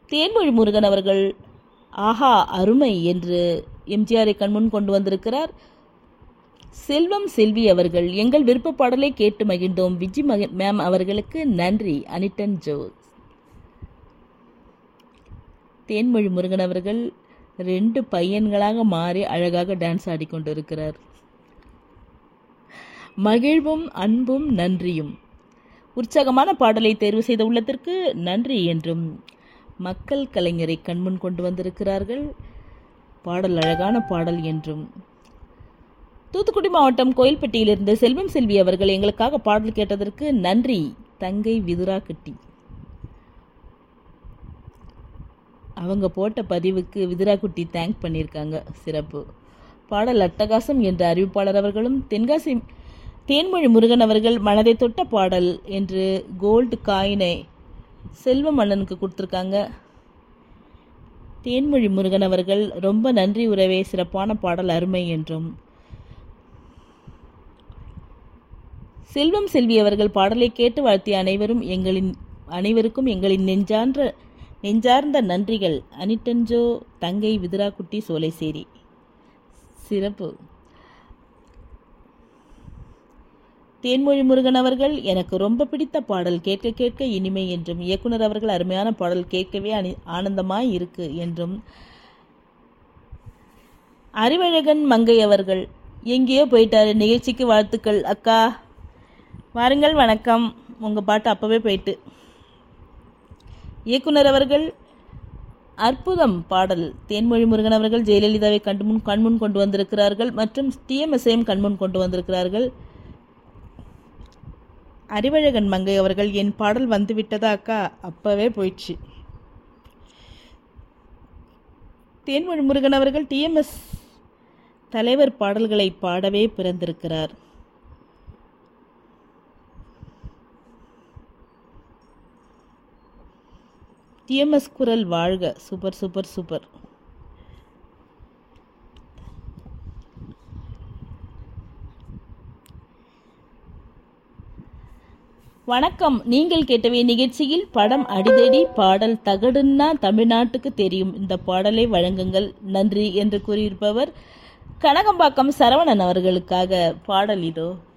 தேன்மொழி முருகன் அவர்கள் ஆஹா அருமை என்று எம்ஜிஆரை கண்முன் கொண்டு வந்திருக்கிறார் செல்வம் செல்வி அவர்கள் எங்கள் விருப்ப பாடலை கேட்டு மகிழ்ந்தோம் விஜி மக மேம் அவர்களுக்கு நன்றி அனிட்டன் ஜோஸ் தேன்மொழி முருகன் அவர்கள் ரெண்டு பையன்களாக மாறி அழகாக டான்ஸ் ஆடிக்கொண்டிருக்கிறார் மகிழ்வும் அன்பும் நன்றியும் உற்சாகமான பாடலை தேர்வு செய்த உள்ளத்திற்கு நன்றி என்றும் மக்கள் கலைஞரை கண்முன் கொண்டு வந்திருக்கிறார்கள் பாடல் அழகான பாடல் என்றும் தூத்துக்குடி மாவட்டம் கோயில்பட்டியிலிருந்து செல்வம் செல்வி அவர்கள் எங்களுக்காக பாடல் கேட்டதற்கு நன்றி தங்கை விதுரா கட்டி அவங்க போட்ட பதிவுக்கு விதுராக்குட்டி தேங்க் பண்ணியிருக்காங்க சிறப்பு பாடல் அட்டகாசம் என்ற அறிவிப்பாளர் அவர்களும் தென்காசி தேன்மொழி முருகன் அவர்கள் மனதை தொட்ட பாடல் என்று கோல்டு காயினை செல்வ மன்னனுக்கு கொடுத்துருக்காங்க தேன்மொழி முருகன் அவர்கள் ரொம்ப நன்றி உறவே சிறப்பான பாடல் அருமை என்றும் செல்வம் செல்வி அவர்கள் பாடலை கேட்டு வாழ்த்திய அனைவரும் எங்களின் அனைவருக்கும் எங்களின் நெஞ்சான்ற நெஞ்சார்ந்த நன்றிகள் அனிட்டன்ஜோ தங்கை விதுராக்குட்டி சோலைசேரி சிறப்பு தேன்மொழி முருகன் அவர்கள் எனக்கு ரொம்ப பிடித்த பாடல் கேட்க கேட்க இனிமை என்றும் இயக்குனர் அவர்கள் அருமையான பாடல் கேட்கவே அனி ஆனந்தமாய் இருக்கு என்றும் அறிவழகன் மங்கை அவர்கள் எங்கேயோ போயிட்டாரு நிகழ்ச்சிக்கு வாழ்த்துக்கள் அக்கா வாருங்கள் வணக்கம் உங்கள் பாட்டு அப்போவே போயிட்டு இயக்குனர் அவர்கள் அற்புதம் பாடல் தேன்மொழி முருகன் அவர்கள் ஜெயலலிதாவை கண்முன் கண்முன் கொண்டு வந்திருக்கிறார்கள் மற்றும் டிஎம்எஸ்ஐயும் கண்முன் கொண்டு வந்திருக்கிறார்கள் அறிவழகன் மங்கை அவர்கள் என் பாடல் வந்து விட்டதா அக்கா அப்பவே போயிடுச்சு தேன்மொழி முருகன் அவர்கள் டிஎம்எஸ் தலைவர் பாடல்களை பாடவே பிறந்திருக்கிறார் டிஎம்எஸ் குரல் வாழ்க சூப்பர் சூப்பர் சூப்பர் வணக்கம் நீங்கள் கேட்டவே நிகழ்ச்சியில் படம் அடிதடி பாடல் தகடுன்னா தமிழ்நாட்டுக்கு தெரியும் இந்த பாடலை வழங்குங்கள் நன்றி என்று கூறியிருப்பவர் கனகம்பாக்கம் சரவணன் அவர்களுக்காக பாடல் இதோ